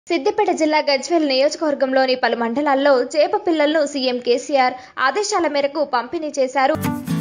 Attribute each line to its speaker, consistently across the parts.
Speaker 1: సిద్దిపేట జిల్లా గజ్వేల్ నియోజకవర్గంలోని పలు మండలాల్లో చేప పిల్లలను సీఎం కేసీఆర్ ఆదేశాల మేరకు పంపిణీ చేశారు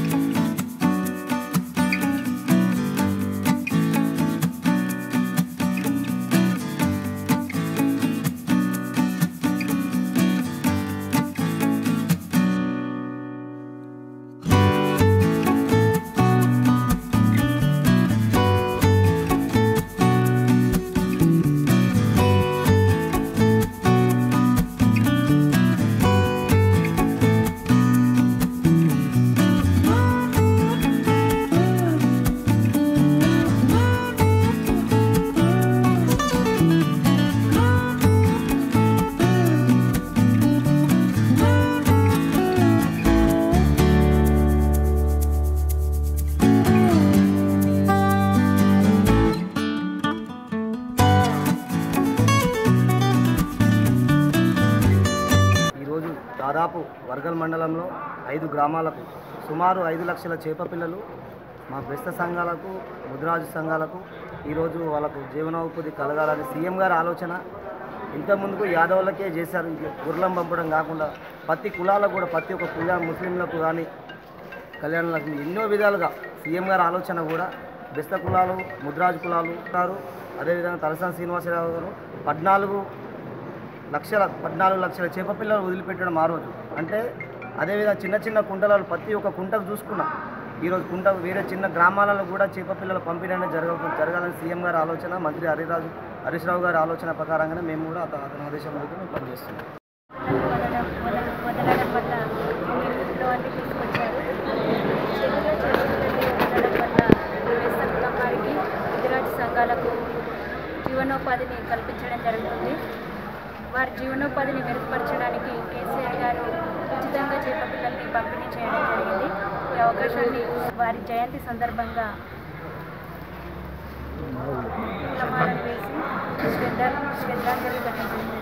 Speaker 2: ఈరోజు దాదాపు వర్గల్ మండలంలో ఐదు గ్రామాలకు సుమారు ఐదు లక్షల చేప పిల్లలు మా బెస్త సంఘాలకు ముద్రాజు సంఘాలకు ఈరోజు వాళ్ళకు జీవనోపాధి కలగాలని సీఎం గారి ఆలోచన ఇంతకుముందుకు యాదవులకే చేశారు ఇది గుర్రం పంపడం కాకుండా ప్రతి కులాలకు కూడా ప్రతి ఒక్క కుల ముస్లింలకు కానీ కళ్యాణ లక్ష్మి ఎన్నో విధాలుగా సీఎం గారి ఆలోచన కూడా బెస్త కులాలు ముద్రాజు కులాలు ఉంటారు అదేవిధంగా తలసాని శ్రీనివాసరావు గారు పద్నాలుగు లక్షల పద్నాలుగు లక్షల చేప పిల్లలు వదిలిపెట్టడం ఆ రోజు అంటే అదేవిధంగా చిన్న చిన్న కుంటలలో ప్రతి ఒక్క కుంటకు చూసుకున్నాం ఈరోజు కుంట వేరే చిన్న గ్రామాలలో కూడా చేప పిల్లల పంపిణీ అనేది జరగ జరగాలని సీఎం గారి ఆలోచన మంత్రి హరిరాజు హరీష్ రావు గారి ఆలోచన ప్రకారంగానే మేము కూడా అత- అతని ఆదేశం మేరకు మేము పనిచేస్తున్నాం
Speaker 3: వదలడం వదల- వదలడం వల్ల ఇంట్లోకి తీసుకొచ్చారు చెరువులో చేతులకి వదలడం వల్ల వేస్త కులం వారికి గుజరాత్ సంఘాలకు జీవనోపాధిని కల్పించడం జరుగుతుంది వారి జీవనోపాధిని మెరుగుపరచడానికి కేసీఆర్ గారు ఉచితంగా చేప పిల్లల్ని పంపిణీ చేయడం జరిగింది ఈ అవకాశాన్ని వారి జయంతి సందర్భంగా పూలమాలలు వేసి శ్రద్ధ శ్రద్ధాంజలి ఘటించింది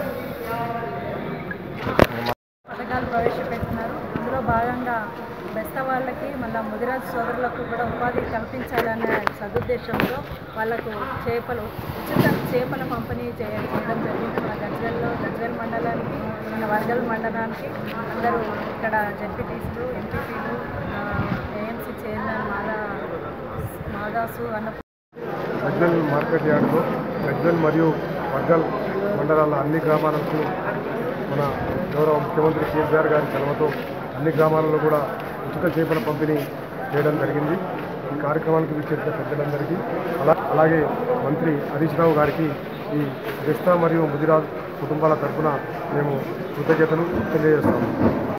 Speaker 4: పథకాలు ప్రవేశపెడుతున్నారు అందులో భాగంగా బెస్త వాళ్ళకి మళ్ళీ ముదిరాజు సోదరులకు కూడా ఉపాధి కల్పించాలనే సదుద్దేశంతో వాళ్ళకు చేపలు ఉచిత చేపల పంపిణీ చేయ చేయడం జరిగింది మన గజ్వెల్లో గజ్వెల్ మండలానికి మన వర్గల్ మండలానికి అందరూ ఇక్కడ జడ్పీటీసీలు ఎంపీపీలు ఏఎంసీ చైర్మన్ మాదా మాదాసు అన్న
Speaker 5: గజ్వెల్ మార్కెట్ యార్డులో గజ్వెల్ మరియు వర్గల్ మండలాల అన్ని గ్రామాలకు మన గౌరవ ముఖ్యమంత్రి కేసీఆర్ గారి చొరవతో అన్ని గ్రామాలలో కూడా ఉచిత చేపల పంపిణీ చేయడం జరిగింది ఈ కార్యక్రమానికి విచ్చేసిన పెద్దలందరికీ అలా అలాగే మంత్రి హరీష్ రావు గారికి ఈ బెస్తా మరియు ముదిరాజ్ కుటుంబాల తరఫున మేము కృతజ్ఞతలు తెలియజేస్తాము